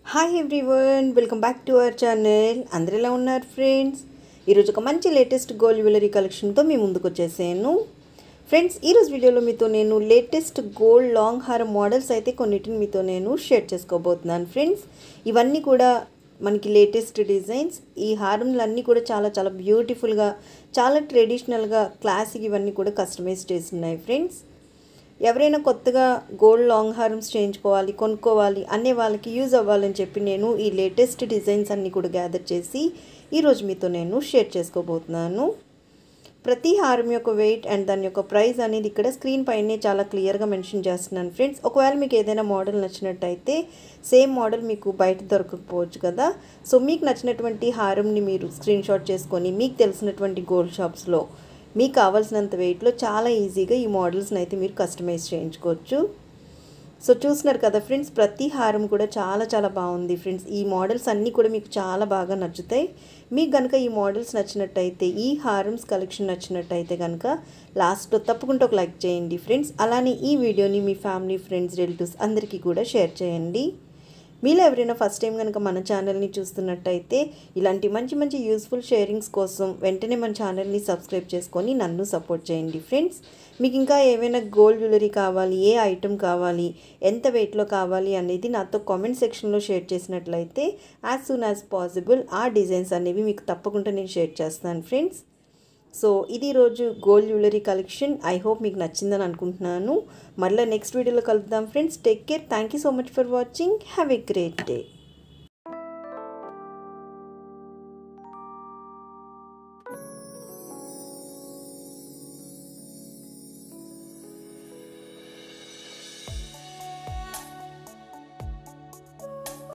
hi everyone welcome back to our channel అందరు ఎలా ఉన్నారు ఫ్రెండ్స్ ఈరోజు ఒక మంచి లేటెస్ట్ గోల్డ్ జ్యువెలరీ కలెక్షన్తో మీ ముందుకు వచ్చేసాను ఫ్రెండ్స్ ఈరోజు వీడియోలో మీతో నేను లేటెస్ట్ గోల్డ్ లాంగ్ హారం మోడల్స్ అయితే కొన్నిటిని మీతో నేను షేర్ చేసుకోబోతున్నాను ఫ్రెండ్స్ ఇవన్నీ కూడా మనకి లేటెస్ట్ డిజైన్స్ ఈ హారంలన్నీ కూడా చాలా చాలా బ్యూటిఫుల్గా చాలా ట్రెడిషనల్గా క్లాసిక్ ఇవన్నీ కూడా కస్టమైజ్ చేసి ఉన్నాయి ఫ్రెండ్స్ ఎవరైనా కొత్తగా గోల్డ్ లాంగ్ హార్మ్స్ చేయించుకోవాలి కొనుక్కోవాలి అనే వాళ్ళకి యూజ్ అవ్వాలని చెప్పి నేను ఈ లేటెస్ట్ డిజైన్స్ అన్నీ కూడా గ్యాదర్ చేసి ఈరోజు మీతో నేను షేర్ చేసుకోబోతున్నాను ప్రతి హారం యొక్క వెయిట్ అండ్ దాని యొక్క ప్రైస్ అనేది ఇక్కడ స్క్రీన్ పైనే చాలా క్లియర్గా మెన్షన్ చేస్తున్నాను ఫ్రెండ్స్ ఒకవేళ మీకు ఏదైనా మోడల్ నచ్చినట్టయితే సేమ్ మోడల్ మీకు బయట దొరకకపోవచ్చు కదా సో మీకు నచ్చినటువంటి హారంని మీరు స్క్రీన్ షాట్ చేసుకొని మీకు తెలిసినటువంటి గోల్డ్ షాప్స్లో మీకు కావాల్సినంత వెయిట్లో చాలా ఈజీగా ఈ మోడల్స్ని అయితే మీరు కస్టమైజ్ చేయించుకోవచ్చు సో చూస్తున్నారు కదా ఫ్రెండ్స్ ప్రతి హారం కూడా చాలా చాలా బాగుంది ఫ్రెండ్స్ ఈ మోడల్స్ అన్నీ కూడా మీకు చాలా బాగా నచ్చుతాయి మీకు కనుక ఈ మోడల్స్ నచ్చినట్టయితే ఈ హారమ్స్ కలెక్షన్ నచ్చినట్టయితే కనుక లాస్ట్లో తప్పకుండా ఒక లైక్ చేయండి ఫ్రెండ్స్ అలానే ఈ వీడియోని మీ ఫ్యామిలీ ఫ్రెండ్స్ రిలేటివ్స్ అందరికీ కూడా షేర్ చేయండి మీలో ఎవరైనా ఫస్ట్ టైం కనుక మన ఛానల్ని చూస్తున్నట్టయితే ఇలాంటి మంచి మంచి యూస్ఫుల్ షేరింగ్స్ కోసం వెంటనే మన ఛానల్ని సబ్స్క్రైబ్ చేసుకొని నన్ను సపోర్ట్ చేయండి ఫ్రెండ్స్ మీకు ఇంకా ఏమైనా గోల్డ్ జ్యువెలరీ కావాలి ఏ ఐటెం కావాలి ఎంత వెయిట్లో కావాలి అనేది నాతో కామెంట్ సెక్షన్లో షేర్ చేసినట్లయితే యాజ్ సూన్ యాజ్ పాసిబుల్ ఆ డిజైన్స్ అనేవి మీకు తప్పకుండా నేను షేర్ చేస్తాను ఫ్రెండ్స్ సో ఇది రోజు gold jewellery collection I hope మీకు నచ్చిందని అనుకుంటున్నాను మళ్ళీ నెక్స్ట్ వీడియోలో కలుద్దాం friends take care thank you so much for watching have a great day